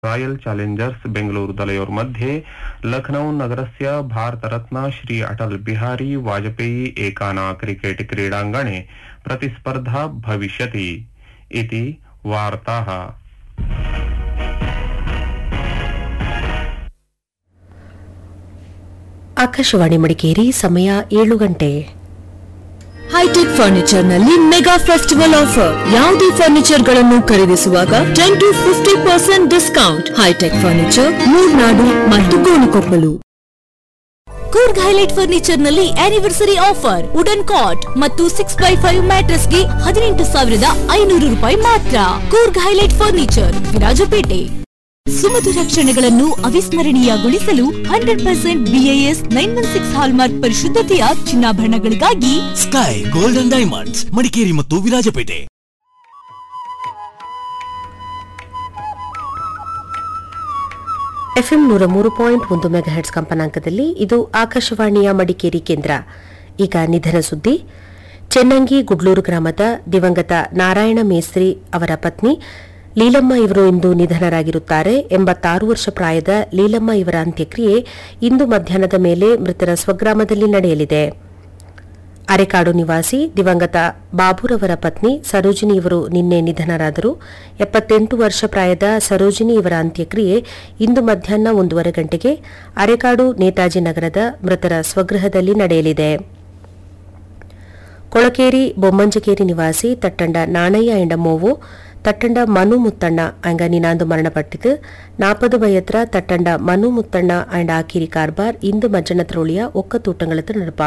royal Challengers बेङ्गलूरुदलयोर्मध्ये लखनौ नगरस्य Bharat Ratna Shri Atal Bihari Vajpayee Ekana cricket क्रीडाङ्गणे प्रतिस्पर्धा भविष्यति इति वार्ताः ಆಕಾಶವಾಣಿ ಮಡಿಕೇರಿ ಸಮಯ ಏಳು ಗಂಟೆ ಹೈಟೆಕ್ ಫರ್ನಿಚರ್ ನಲ್ಲಿ ಮೆಗಾ ಫೆಸ್ಟಿವಲ್ ಆಫರ್ ಯಾವುದೇ ಫರ್ನಿಚರ್ ಗಳನ್ನು ಖರೀದಿಸುವಾಗ ten to fifty percent discount hitech furniture Murnad ಮತ್ತು ಗೋಣಿಕೊಪ್ಪಲು ಕೂರ್ಗ್ ಹೈಲೈಟ್ ಫರ್ನಿಚರ್ ನಲ್ಲಿ ಆನಿವರ್ಸರಿ ಆಫರ್ ವುಡನ್ ಕಾಟ್ ಮತ್ತು ಸಿಕ್ಸ್ ಬೈ ಫೈವ್ ಮ್ಯಾಟ್ರೆಸ್ ಗೆ ಹದಿನೆಂಟು ಸಾವಿರದ ಐನೂರು ರೂಪಾಯಿ ಮಾತ್ರ ಕೂರ್ಗ್ ಹೈಲೈಟ್ ಫರ್ನಿಚರ್ ವಿರಾಜಪೇಟೆ ಸುಮಧುರ ಕ್ಷಣಗಳನ್ನು ಅವಿಸ್ಮರಣೀಯಗೊಳಿಸಲು hundred percent BIS nine one six hallmark ಪರಿಶುದ್ಧತೆಯ ಚಿನ್ನಾಭರಣಗಳಿಗಾಗಿ ಸ್ಕೈ ಗೋಲ್ಡನ್ ಡೈಮಂಡ್ಸ್ ಮಡಿಕೇರಿ ಮತ್ತು ವಿರಾಜಪೇಟೆ ಎಫ್ಎಂ ನೂರ ಮೂರು ಪಾಯಿಂಟ್ ಒಂದು ಮೆಗಾಹೆಟ್ಸ್ ಕಂಪನಾಂಕದಲ್ಲಿ ಇದು ಆಕಾಶವಾಣಿಯ ಮಡಿಕೇರಿ ಕೇಂದ್ರ ಈಗ ನಿಧನ ಸುದ್ದಿ ಚೆನ್ನಂಗಿ ಗುಡ್ಲೂರು ಗ್ರಾಮದ ದಿವಂಗತ ನಾರಾಯಣ ಮೇಸ್ತ್ರಿ ಅವರ ಪತ್ನಿ ಲೀಲಮ್ಮ ಇವರು ಇಂದು ನಿಧನರಾಗಿರುತ್ತಾರೆ ಎಂಬತ್ತಾರು ವರ್ಷ ಪ್ರಾಯದ ಲೀಲಮ್ಮ ಇವರ ಅಂತ್ಯಕ್ರಿಯೆ ಇಂದು ಮಧ್ಯಾಹ್ನದ ಮೇಲೆ ಮೃತರ ಸ್ವಗ್ರಾಮದಲ್ಲಿ ನಡೆಯಲಿದೆ ಅರೆಕಾಡು ನಿವಾಸಿ ದಿವಂಗತ ಬಾಬುರವರ ಪತ್ನಿ ಸರೋಜಿನಿ ಇವರು ನಿನ್ನೆ ನಿಧನರಾದರು ಎಪ್ಪತ್ತೆಂಟು ವರ್ಷ ಪ್ರಾಯದ ಸರೋಜಿನಿ ಇವರ ಅಂತ್ಯಕ್ರಿಯೆ ಇಂದು ಮಧ್ಯಾಹ್ನ ಒಂದೂವರೆ ಗಂಟೆಗೆ ಅರೆಕಾಡು ನೇತಾಜಿ ನಗರದ ಮೃತರ ಸ್ವಗೃಹದಲ್ಲಿ ನಡೆಯಲಿದೆ ಕೊಳಕೇರಿ ಬೊಮ್ಮಂಜಕೇರಿ ನಿವಾಸಿ ತಟ್ಟಂಡ ನಾಣಯ್ಯ ಎಂಡಮ್ಮೋವು ತಟ್ಟಂಡ ಮನು ಮುತ್ತಣ್ಣ ಅಂಗ ನಿನಾಂದು ಮರಣಪಟ್ಟಿತು ನಾಪದು ಬಯತ್ರ ತಟ್ಟಂಡ ಮನು ಮುತ್ತಣ್ಣ ಅಂಡ್ ಆಕಿರಿ ಕಾರ್ಬಾರ್ ಇಂದು ಮಜ್ಜನ ತ್ರೋಳಿಯ ಒಕ್ಕತೂಟಂಗಳತ್ತು ನಡಪ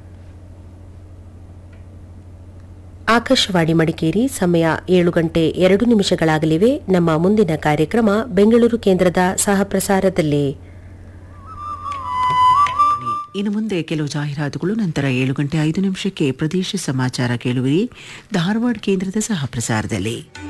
ಆಕಾಶವಾಣಿ ಮಡಿಕೇರಿ ಸಮಯ ಏಳು ಗಂಟೆ ಎರಡು ನಿಮಿಷಗಳಾಗಲಿವೆ ನಮ್ಮ ಮುಂದಿನ ಕಾರ್ಯಕ್ರಮ ಬೆಂಗಳೂರು ಕೇಂದ್ರದ ಸಹಪ್ರಸಾರದಲ್ಲಿ ಇನ್ನು ಮುಂದೆ ಕೆಲವು ಜಾಹೀರಾತುಗಳು ನಂತರ ಏಳು ಗಂಟೆ ಐದು ನಿಮಿಷಕ್ಕೆ ಪ್ರದೇಶ ಸಮಾಚಾರ ಕೇಳುವಿರಿ ಧಾರವಾಡ ಕೇಂದ್ರದ ಸಹ ಪ್ರಸಾರದಲ್ಲಿ